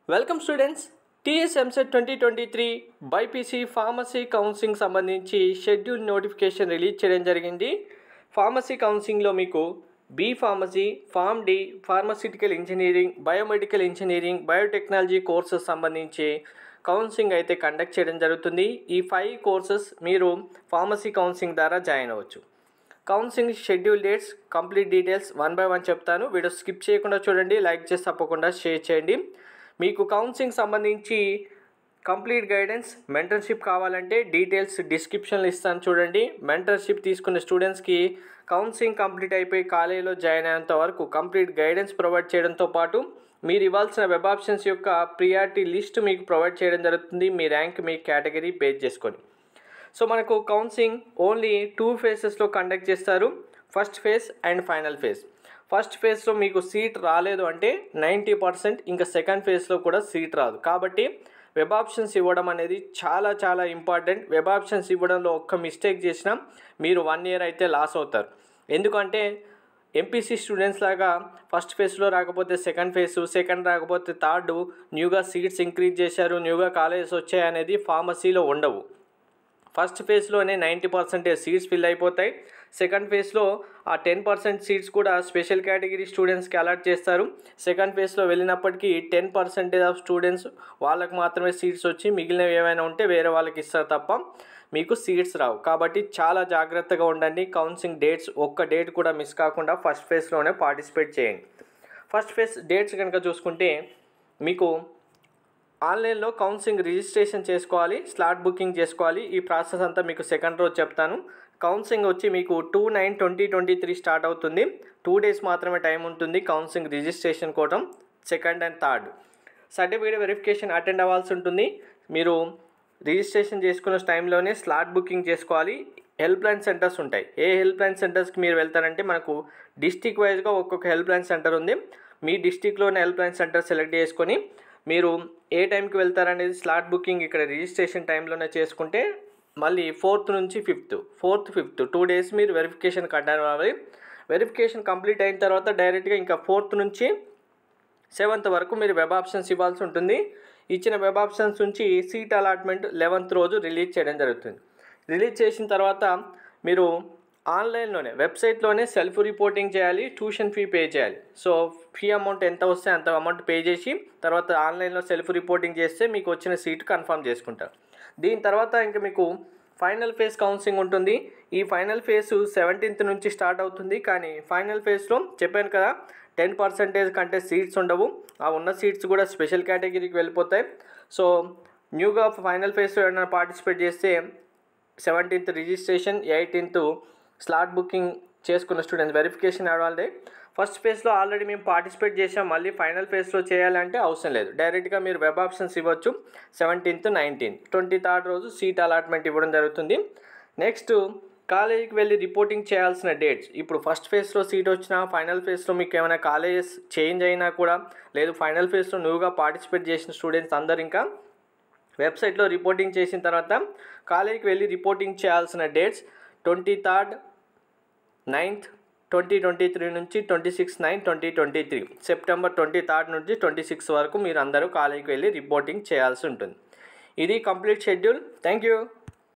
welcome students TS EAMCET twenty twenty three BiPC pharmacy counselling సంబంధించి schedule notification release చేయడం జరిగింది pharmacy కౌన్సిలింగ్లో మీకు B pharmacy pharm D pharmaceutical engineering biomedical engineering biotechnology courses సంబంధించి counselling అయితే conduct చేయడం జరుగుతుంది ఈ ఫైవ్ కోర్సెస్ మీరు ఫార్మసీ కౌన్సిలింగ్ ద్వారా జాయిన్ అవ్వచ్చు counselling schedule dates complete details one by one చెప్తాను వీడియో స్కిప్ చేయకుండా చూడండి లైక్ చేసి తప్పకుండా షేర్ చేయండి మీకు కౌన్సిలింగ్ సంబంధించి కంప్లీట్ గైడెన్స్ మెంటర్షిప్ కావాలంటే డీటెయిల్స్ డిస్క్రిప్షన్లో ఇస్తాను చూడండి మెంటర్షిప్ తీసుకున్న స్టూడెంట్స్కి కౌన్సిలింగ్ కంప్లీట్ అయిపోయి కాలేజీలో జాయిన్ అయ్యేంత వరకు కంప్లీట్ గైడెన్స్ ప్రొవైడ్ చేయడంతో పాటు మీరు ఇవ్వాల్సిన వెబ్ ఆప్షన్స్ యొక్క ప్రియారిటీ లిస్ట్ మీకు ప్రొవైడ్ చేయడం జరుగుతుంది మీ ర్యాంక్ మీ కేటగిరీ బేస్ చేసుకొని సో మనకు కౌన్సిలింగ్ ఓన్లీ టూ ఫేసెస్లో కండక్ట్ చేస్తారు first phase and final phase ఫస్ట్ ఫేజ్లో మీకు సీట్ రాలేదు అంటే నైంటీ పర్సెంట్ ఇంకా సెకండ్ ఫేజ్లో కూడా సీట్ రాదు కాబట్టి వెబ్ ఆప్షన్స్ ఇవ్వడం అనేది చాలా చాలా ఇంపార్టెంట్ వెబ్ ఆప్షన్స్ ఇవ్వడంలో ఒక్క మిస్టేక్ చేసినా మీరు వన్ ఇయర్ అయితే లాస్ అవుతారు ఎందుకంటే ఎంపీసీ స్టూడెంట్స్ లాగా ఫస్ట్ ఫేజ్లో రాకపోతే సెకండ్ ఫేజ్ సెకండ్ రాకపోతే థర్డ్ న్యూగా సీట్స్ ఇంక్రీజ్ చేశారు న్యూగా కాలేజెస్ వచ్చాయి అనేది ఫార్మసీలో ఉండవు ఫస్ట్ ఫేజ్లోనే నైంటీ పర్సెంటేజ్ సీట్స్ ఫిల్ అయిపోతాయి సెకండ్ ఫేజ్లో ఆ టెన్ పర్సెంట్ సీట్స్ కూడా స్పెషల్ కేటగిరీ స్టూడెంట్స్కి అలాట్ చేస్తారు సెకండ్ ఫేజ్లో వెళ్ళినప్పటికీ టెన్ పర్సెంటేజ్ ఆఫ్ స్టూడెంట్స్ వాళ్ళకి మాత్రమే సీట్స్ వచ్చి మిగిలినవి ఏమైనా ఉంటే వేరే వాళ్ళకి ఇస్తారు తప్ప మీకు సీట్స్ రావు కాబట్టి చాలా జాగ్రత్తగా ఉండండి కౌన్సిలింగ్ డేట్స్ ఒక్క డేట్ కూడా మిస్ కాకుండా ఫస్ట్ ఫేజ్లోనే పార్టిసిపేట్ చేయండి ఫస్ట్ ఫేజ్ డేట్స్ కనుక చూసుకుంటే మీకు ఆన్లైన్లో కౌన్సిలింగ్ రిజిస్ట్రేషన్ చేసుకోవాలి స్లాట్ బుకింగ్ చేసుకోవాలి ఈ ప్రాసెస్ అంతా మీకు సెకండ్ రోజు చెప్తాను కౌన్సిలింగ్ వచ్చి మీకు two nine twenty twenty three start అవుతుంది టూ డేస్ మాత్రమే టైం ఉంటుంది కౌన్సిలింగ్ రిజిస్ట్రేషన్ కోసం second and third certificate verification attend అవ్వాల్సి ఉంటుంది మీరు రిజిస్ట్రేషన్ చేసుకున్న టైంలోనే స్లాట్ బుకింగ్ చేసుకోవాలి హెల్ప్ లైన్ సెంటర్స్ ఉంటాయి ఏ హెల్ప్ లైన్ సెంటర్స్కి మీరు వెళ్తారంటే మనకు డిస్టిక్ వైజ్గా ఒక్కొక్క హెల్ప్ లైన్ సెంటర్ ఉంది మీ డిస్టిక్లోనే హెల్ప్ లైన్ సెంటర్ సెలెక్ట్ చేసుకొని మీరు ఏ టైంకి వెళ్తారనేది స్లాట్ బుకింగ్ ఇక్కడ రిజిస్ట్రేషన్ టైంలోనే చేసుకుంటే మళ్ళీ ఫోర్త్ నుంచి fifth fourth fifth two days మీరు వెరిఫికేషన్ కట్టాలి అవ్వాలి వెరిఫికేషన్ కంప్లీట్ అయిన తర్వాత డైరెక్ట్గా ఇంకా ఫోర్త్ నుంచి సెవెంత్ వరకు మీరు వెబ్ ఆప్షన్స్ ఇవ్వాల్సి ఉంటుంది ఇచ్చిన వెబ్ ఆప్షన్స్ నుంచి సీట్ అలాట్మెంట్ లెవెంత్ రోజు రిలీజ్ చేయడం జరుగుతుంది రిలీజ్ చేసిన తర్వాత మీరు ఆన్లైన్లోనే వెబ్సైట్లోనే సెల్ఫ్ రిపోర్టింగ్ చేయాలి ట్యూషన్ ఫీ పే చేయాలి సో ఫీ అమౌంట్ ఎంత వస్తే అంత అమౌంట్ పే చేసి తర్వాత ఆన్లైన్లో సెల్ఫ్ రిపోర్టింగ్ చేస్తే మీకు వచ్చిన సీట్ కన్ఫర్మ్ చేసుకుంటారు దీని తర్వాత ఇంకా మీకు ఫైనల్ ఫేజ్ కౌన్సిలింగ్ ఉంటుంది ఈ ఫైనల్ ఫేజ్ సెవెంటీన్త్ నుంచి స్టార్ట్ అవుతుంది కానీ ఫైనల్ ఫేజ్లో చెప్పాను కదా టెన్ పర్సెంటేజ్ కంటే సీట్స్ ఉండవు ఆ ఉన్న సీట్స్ కూడా స్పెషల్ కేటగిరీకి వెళ్ళిపోతాయి సో న్యూగా ఫైనల్ ఫేజ్లో ఏమైనా పార్టిసిపేట్ చేస్తే seventeenth registration eighteenth slot booking చేసుకున్న స్టూడెంట్స్ వెరిఫికేషన్ అవ్వాలి ఫస్ట్ ఫేజ్లో ఆల్రెడీ మేము పార్టిసిపేట్ చేసాం మళ్ళీ ఫైనల్ ఫేజ్లో చేయాలంటే అవసరం లేదు డైరెక్ట్గా మీరు వెబ్ ఆప్షన్స్ ఇవ్వచ్చు సెవెంటీన్త్ నైన్టీన్త్ ట్వంటీ థర్డ్ రోజు సీట్ అలాట్మెంట్ ఇవ్వడం జరుగుతుంది నెక్స్ట్ కాలేజీకి వెళ్ళి రిపోర్టింగ్ చేయాల్సిన డేట్స్ ఇప్పుడు ఫస్ట్ ఫేజ్లో సీట్ వచ్చినా ఫైనల్ ఫేజ్లో మీకు ఏమైనా కాలేజెస్ చేంజ్ అయినా కూడా లేదు ఫైనల్ ఫేజ్లో నువ్వుగా పార్టిసిపేట్ చేసిన స్టూడెంట్స్ అందరు ఇంకా వెబ్సైట్లో రిపోర్టింగ్ చేసిన తర్వాత కాలేజీకి వెళ్ళి రిపోర్టింగ్ చేయాల్సిన dates twenty third ninth twenty twenty three నుంచి twenty six nine twenty twenty three September twenty third నుంచి ట్వంటీ సిక్స్ వరకు మీరు అందరూ కాలేజీకి వెళ్ళి రిపోర్టింగ్ చేయాల్సి ఉంటుంది ఇది కంప్లీట్ షెడ్యూల్ థ్యాంక్ యూ